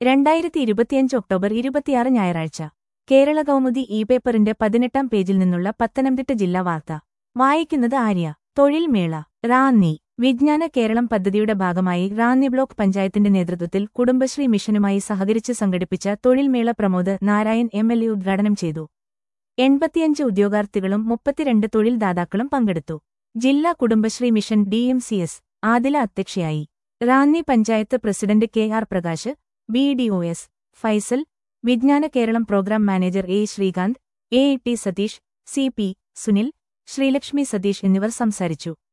രണ്ടായിരത്തി ഇരുപത്തിയഞ്ച് ഒക്ടോബർ ഇരുപത്തിയാറ് ഞായറാഴ്ച കേരള കൗമുദി ഇ പേപ്പറിന്റെ പതിനെട്ടാം പേജിൽ നിന്നുള്ള പത്തനംതിട്ട ജില്ലാ വാർത്ത വായിക്കുന്നത് ആര്യ തൊഴിൽ മേള റാന്നി വിജ്ഞാന കേരളം പദ്ധതിയുടെ ഭാഗമായി റാന്നി ബ്ലോക്ക് പഞ്ചായത്തിന്റെ നേതൃത്വത്തിൽ കുടുംബശ്രീ മിഷനുമായി സഹകരിച്ച് സംഘടിപ്പിച്ച തൊഴിൽ മേള Pramod Narayan M L A ഉദ്ഘാടനം ചെയ്തു എൺപത്തിയഞ്ച് ഉദ്യോഗാർത്ഥികളും മുപ്പത്തിരണ്ട് തൊഴിൽ ദാതാക്കളും പങ്കെടുത്തു ജില്ലാ Kudumbashree mission D M C S Adila അധ്യക്ഷയായി Ranni panchayat president K R Prakash B D O S Faisal Vijnana Keralam program manager A Srikanth A T Satheesh C P Sunil Sreelakshmi Satheesh എന്നിവർ സംസാരിച്ചു